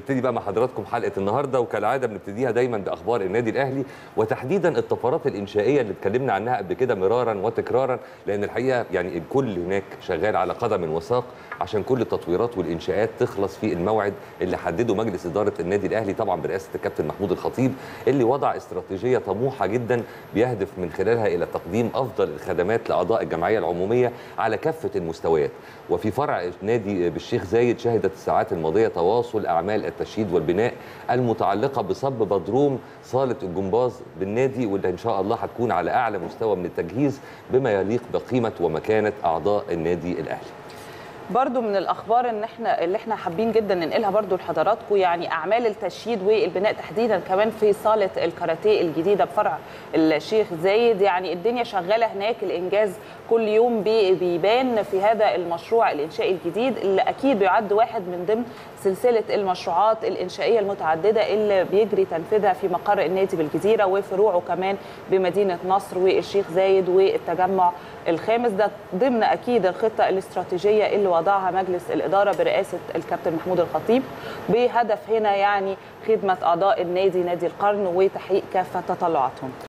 نبتدي بقى مع حضراتكم حلقه النهارده وكالعاده بنبتديها دايما باخبار النادي الاهلي وتحديدا الطفرات الانشائيه اللي اتكلمنا عنها قبل كده مرارا وتكرارا لان الحقيقه يعني الكل هناك شغال على قدم وساق عشان كل التطويرات والانشاءات تخلص في الموعد اللي حدده مجلس اداره النادي الاهلي طبعا برئاسه الكابتن محمود الخطيب اللي وضع استراتيجيه طموحه جدا بيهدف من خلالها الى تقديم افضل الخدمات لاعضاء الجمعيه العموميه على كافه المستويات وفي فرع نادي بالشيخ زايد شهدت الساعات الماضيه تواصل اعمال التشييد والبناء المتعلقه بصب بدروم صاله الجمباز بالنادي واللي ان شاء الله هتكون على اعلى مستوى من التجهيز بما يليق بقيمه ومكانه اعضاء النادي الاهلي برضو من الاخبار ان احنا اللي احنا حابين جدا ننقلها برضو لحضراتكم يعني اعمال التشييد والبناء تحديدا كمان في صاله الكاراتيه الجديده بفرع الشيخ زايد يعني الدنيا شغاله هناك الانجاز كل يوم بيبان في هذا المشروع الانشائي الجديد اللي اكيد بيعد واحد من ضمن سلسله المشروعات الانشائيه المتعدده اللي بيجري تنفيذها في مقر النادي بالجزيره وفروعه كمان بمدينه نصر والشيخ زايد والتجمع الخامس ده ضمن اكيد الخطه الاستراتيجيه اللي وضعها مجلس الاداره برئاسه الكابتن محمود الخطيب بهدف هنا يعني خدمه اعضاء النادي نادي القرن وتحقيق كافه تطلعاتهم